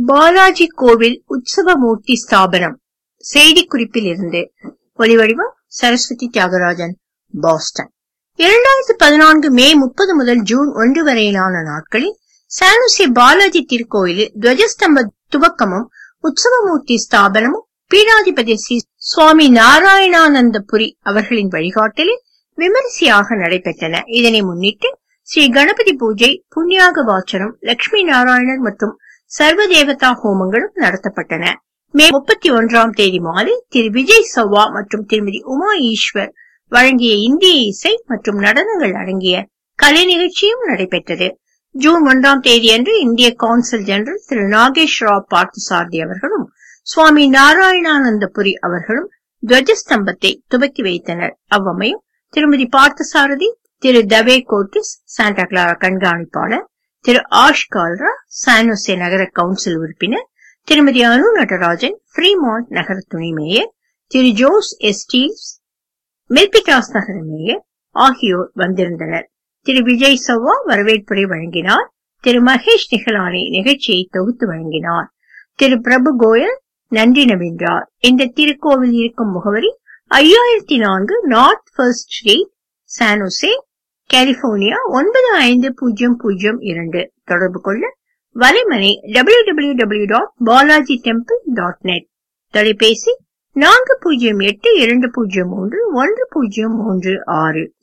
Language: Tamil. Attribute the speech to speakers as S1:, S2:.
S1: பாலாஜி கோவில் உற்சவமூர்த்தி ஸ்தாபனம் செய்திக்குறிப்பில் இருந்து ஒலிவடிவம் சரஸ்வதி தியாகராஜன் பாஸ்டன் இரண்டாயிரத்தி பதினான்கு மே முப்பது முதல் ஜூன் ஒன்று வரையிலான நாட்களில் சானுசி பாலாஜி திருக்கோயிலில் துவஜஸ்தம்ப துவக்கமும் உற்சவமூர்த்தி ஸ்தாபனமும் பீடாதிபதி ஸ்ரீ சுவாமி நாராயணானந்தபுரி அவர்களின் வழிகாட்டலில் விமரிசையாக நடைபெற்றன இதனை முன்னிட்டு ஸ்ரீ கணபதி பூஜை புண்ணியாக வாச்சனம் லட்சுமி நாராயணர் மற்றும் சர்வதேவதா ஹோமங்களும் நடத்தப்பட்டன மே முப்பத்தி ஒன்றாம் தேதி மாலை திரு விஜய் சவ்வா மற்றும் திருமதி உமா ஈஸ்வர் வழங்கிய இந்திய இசை மற்றும் நடனங்கள் அடங்கிய கலை நிகழ்ச்சியும் நடைபெற்றது ஜூன் ஒன்றாம் தேதியன்று இந்திய கான்சல் ஜெனரல் திரு நாகேஷ் ராவ் பார்த்தசாரதி அவர்களும் சுவாமி நாராயணானந்தபுரி அவர்களும் துவஜஸ்தம்பத்தை துவக்கி வைத்தனர் அவ்வமையும் திருமதி பார்த்தசாரதி திரு தவே கோர்டிஸ் சாண்டா கிளாரா கண்காணிப்பாளர் திரு ஆஷ் கால்ரா சானோசே நகர கவுன்சில் உறுப்பினர் திருமதி அனு நடராஜன் ஃப்ரீமாண்ட் நகர துணை மேயர் திரு ஜோஸ் எஸ்டீவ்ஸ் மில்பிட்டாஸ் நகர மேயர் ஆகியோர் வந்திருந்தனர் திரு விஜய் சவ்வா வரவேற்புரை வழங்கினார் திரு மகேஷ் நிகலானி நிகழ்ச்சியை தொகுத்து வழங்கினார் திரு பிரபு கோயல் நன்றி நவின்றார் இந்த திருக்கோவில் இருக்கும் முகவரி ஐயாயிரத்தி நான்கு North First Street San Jose California ஒன்பது ஐந்து பூஜ்ஜியம் பூஜ்ஜியம் இரண்டு தொடர்பு கொள்ள வலைமனை W W W dot Balaji temple dot net தொலைபேசி நான்கு பூஜ்ஜியம் எட்டு இரண்டு பூஜ்ஜியம் மூன்று ஒன்று பூஜ்ஜியம் மூன்று ஆறு